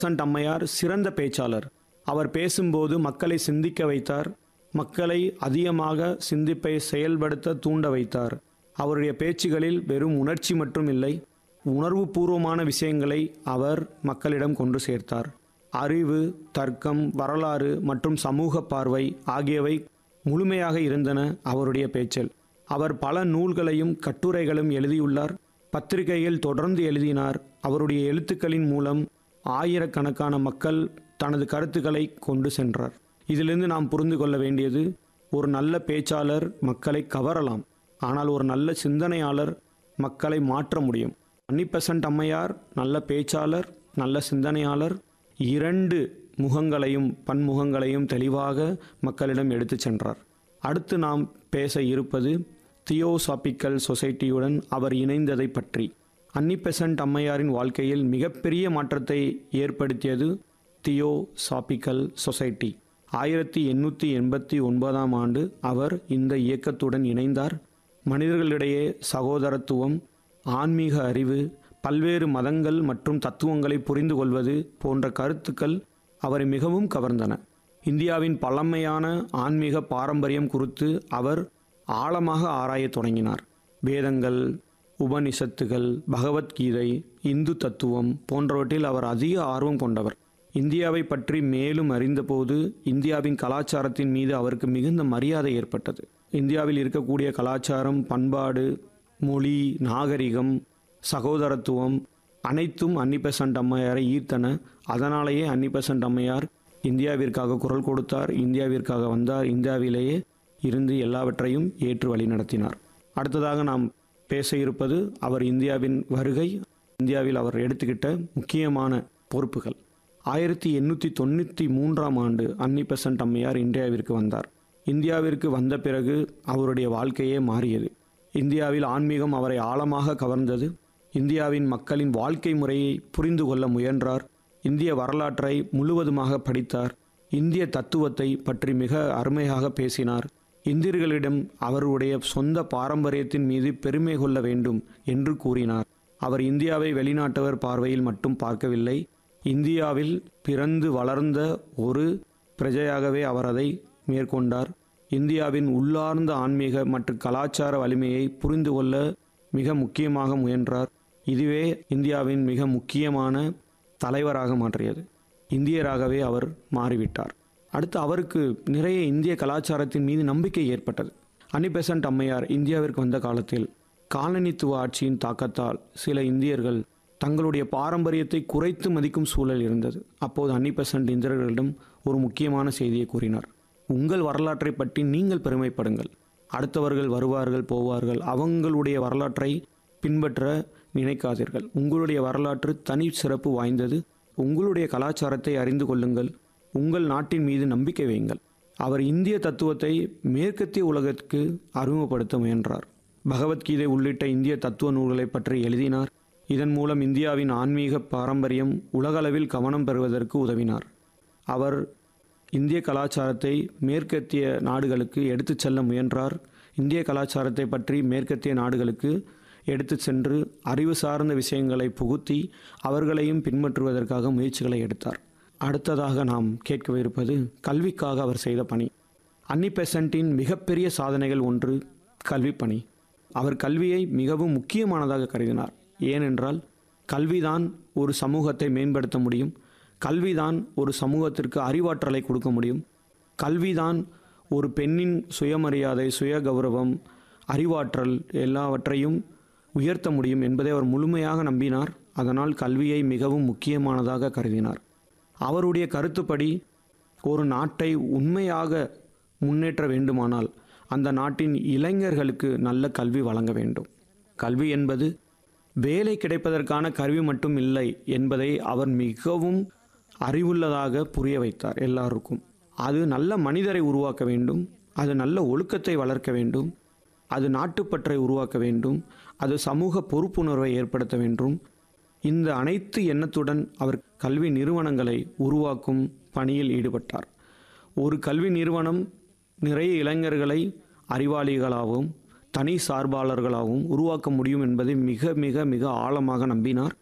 சண்ட் அம்மையார் சிறந்த பேச்சாளர் அவர் பேசும்போது மக்களை சிந்திக்க வைத்தார் மக்களை அதிகமாக சிந்திப்பை செயல்படுத்த தூண்ட வைத்தார் அவருடைய பேச்சுகளில் வெறும் உணர்ச்சி மட்டும் இல்லை உணர்வுபூர்வமான விஷயங்களை அவர் மக்களிடம் கொண்டு சேர்த்தார் அறிவு தர்க்கம் வரலாறு மற்றும் சமூக பார்வை ஆகியவை முழுமையாக இருந்தன அவருடைய பேச்சில் அவர் பல நூல்களையும் கட்டுரைகளும் எழுதியுள்ளார் பத்திரிகையில் தொடர்ந்து எழுதினார் அவருடைய எழுத்துக்களின் மூலம் ஆயிரக்கணக்கான மக்கள் தனது கருத்துக்களை கொண்டு சென்றார் இதிலிருந்து நாம் புரிந்து கொள்ள வேண்டியது ஒரு நல்ல பேச்சாளர் மக்களை கவரலாம் ஆனால் ஒரு நல்ல சிந்தனையாளர் மக்களை மாற்ற முடியும் அன்னிபெசன்ட் அம்மையார் நல்ல பேச்சாளர் நல்ல சிந்தனையாளர் இரண்டு முகங்களையும் பன்முகங்களையும் தெளிவாக மக்களிடம் எடுத்துச் சென்றார் அடுத்து நாம் பேச இருப்பது தியோசாபிக்கல் சொசைட்டியுடன் அவர் இணைந்ததை பற்றி அன்னிபெசன்ட் அம்மையாரின் வாழ்க்கையில் மிகப்பெரிய மாற்றத்தை ஏற்படுத்தியது தியோசாபிக்கல் சொசைட்டி ஆயிரத்தி எண்ணூற்றி எண்பத்தி ஒன்பதாம் ஆண்டு அவர் இந்த இயக்கத்துடன் இணைந்தார் மனிதர்களிடையே சகோதரத்துவம் ஆன்மீக அறிவு பல்வேறு மதங்கள் மற்றும் தத்துவங்களை புரிந்து கொள்வது போன்ற கருத்துக்கள் அவரை மிகவும் கவர்ந்தன இந்தியாவின் பழமையான ஆன்மீக பாரம்பரியம் குறித்து அவர் ஆழமாக ஆராயத் தொடங்கினார் வேதங்கள் உபனிஷத்துகள் பகவத்கீதை இந்து தத்துவம் போன்றவற்றில் அவர் அதிக ஆர்வம் கொண்டவர் இந்தியாவை பற்றி மேலும் அறிந்தபோது இந்தியாவின் கலாச்சாரத்தின் மீது அவருக்கு மிகுந்த மரியாதை ஏற்பட்டது இந்தியாவில் இருக்கக்கூடிய கலாச்சாரம் பண்பாடு மொழி நாகரிகம் சகோதரத்துவம் அனைத்தும் அன்னிபெசன்ட் அம்மையாரை ஈர்த்தன அதனாலேயே அன்னிபெசன்ட் அம்மையார் இந்தியாவிற்காக குரல் கொடுத்தார் இந்தியாவிற்காக வந்தார் இந்தியாவிலேயே இருந்து எல்லாவற்றையும் ஏற்று வழி நடத்தினார் அடுத்ததாக நாம் பேச இருப்பது அவர் இந்தியாவின் வருகை இந்தியாவில் அவர் எடுத்துக்கிட்ட முக்கியமான பொறுப்புகள் ஆயிரத்தி எண்ணூற்றி தொண்ணூற்றி மூன்றாம் ஆண்டு அன்னி பெசன்ட் அம்மையார் இந்தியாவிற்கு வந்தார் இந்தியாவிற்கு வந்த பிறகு அவருடைய வாழ்க்கையே மாறியது இந்தியாவில் ஆன்மீகம் அவரை ஆழமாக கவர்ந்தது இந்தியாவின் மக்களின் வாழ்க்கை முறையை புரிந்து கொள்ள முயன்றார் இந்திய வரலாற்றை முழுவதுமாக படித்தார் இந்திய தத்துவத்தை பற்றி மிக அருமையாக பேசினார் இந்தியர்களிடம் அவருடைய சொந்த பாரம்பரியத்தின் மீது பெருமை கொள்ள வேண்டும் என்று கூறினார் அவர் இந்தியாவை வெளிநாட்டவர் பார்வையில் மட்டும் பார்க்கவில்லை இந்தியாவில் பிறந்து வளர்ந்த ஒரு பிரஜையாகவே அவர் அதை மேற்கொண்டார் இந்தியாவின் உள்ளார்ந்த ஆன்மீக மற்றும் கலாச்சார வலிமையை புரிந்து கொள்ள மிக முக்கியமாக முயன்றார் இதுவே இந்தியாவின் மிக முக்கியமான தலைவராக மாற்றியது இந்தியராகவே அவர் மாறிவிட்டார் அடுத்து அவருக்கு நிறைய இந்திய கலாச்சாரத்தின் மீது நம்பிக்கை ஏற்பட்டது அன்னிபெசன்ட் அம்மையார் இந்தியாவிற்கு வந்த காலத்தில் காலனித்துவ ஆட்சியின் தாக்கத்தால் சில இந்தியர்கள் தங்களுடைய பாரம்பரியத்தை குறைத்து மதிக்கும் சூழல் இருந்தது அப்போது அன்னிபெசன்ட் இந்தியர்களிடம் ஒரு முக்கியமான செய்தியை கூறினார் உங்கள் வரலாற்றை பற்றி நீங்கள் பெருமைப்படுங்கள் அடுத்தவர்கள் வருவார்கள் போவார்கள் அவங்களுடைய வரலாற்றை பின்பற்ற நினைக்காதீர்கள் உங்களுடைய வரலாற்று தனி சிறப்பு வாய்ந்தது உங்களுடைய கலாச்சாரத்தை அறிந்து கொள்ளுங்கள் உங்கள் நாட்டின் மீது நம்பிக்கை வையுங்கள் அவர் இந்திய தத்துவத்தை மேற்கத்திய உலகத்திற்கு அறிமுகப்படுத்த முயன்றார் பகவத்கீதை உள்ளிட்ட இந்திய தத்துவ நூல்களை பற்றி எழுதினார் இதன் மூலம் இந்தியாவின் ஆன்மீக பாரம்பரியம் உலகளவில் கவனம் பெறுவதற்கு உதவினார் அவர் இந்திய கலாச்சாரத்தை மேற்கத்திய நாடுகளுக்கு எடுத்துச் செல்ல முயன்றார் இந்திய கலாச்சாரத்தை பற்றி மேற்கத்திய நாடுகளுக்கு எடுத்து சென்று அறிவு சார்ந்த விஷயங்களை புகுத்தி அவர்களையும் பின்பற்றுவதற்காக முயற்சிகளை எடுத்தார் அடுத்ததாக நாம் கேட்கவிருப்பது கல்விக்காக அவர் செய்த பணி அன்னி பெசன்ட்டின் மிகப்பெரிய சாதனைகள் ஒன்று கல்வி பணி அவர் கல்வியை மிகவும் முக்கியமானதாக கருதினார் ஏனென்றால் கல்விதான் ஒரு சமூகத்தை மேம்படுத்த முடியும் கல்விதான் ஒரு சமூகத்திற்கு அறிவாற்றலை கொடுக்க முடியும் கல்விதான் ஒரு பெண்ணின் சுயமரியாதை சுய கௌரவம் அறிவாற்றல் எல்லாவற்றையும் உயர்த்த முடியும் என்பதை அவர் முழுமையாக நம்பினார் அதனால் கல்வியை மிகவும் முக்கியமானதாக கருதினார் அவருடைய கருத்துப்படி ஒரு நாட்டை உண்மையாக முன்னேற்ற வேண்டுமானால் அந்த நாட்டின் இளைஞர்களுக்கு நல்ல கல்வி வழங்க வேண்டும் கல்வி என்பது வேலை கிடைப்பதற்கான கருவி மட்டும் இல்லை என்பதை அவர் மிகவும் அறிவுள்ளதாக புரிய வைத்தார் எல்லாருக்கும் அது நல்ல மனிதரை உருவாக்க வேண்டும் அது நல்ல ஒழுக்கத்தை வளர்க்க வேண்டும் அது நாட்டுப்பற்றை உருவாக்க வேண்டும் அது சமூக பொறுப்புணர்வை ஏற்படுத்த வேண்டும் இந்த அனைத்து எண்ணத்துடன் அவர் கல்வி நிறுவனங்களை உருவாக்கும் பணியில் ஈடுபட்டார் ஒரு கல்வி நிறுவனம் நிறைய இளைஞர்களை அறிவாளிகளாகவும் தனி சார்பாளர்களாகவும் உருவாக்க முடியும் என்பதை மிக மிக மிக ஆழமாக நம்பினார்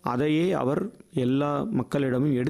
அதையே அவர் எல்லா மக்களிடமும் எடுத்து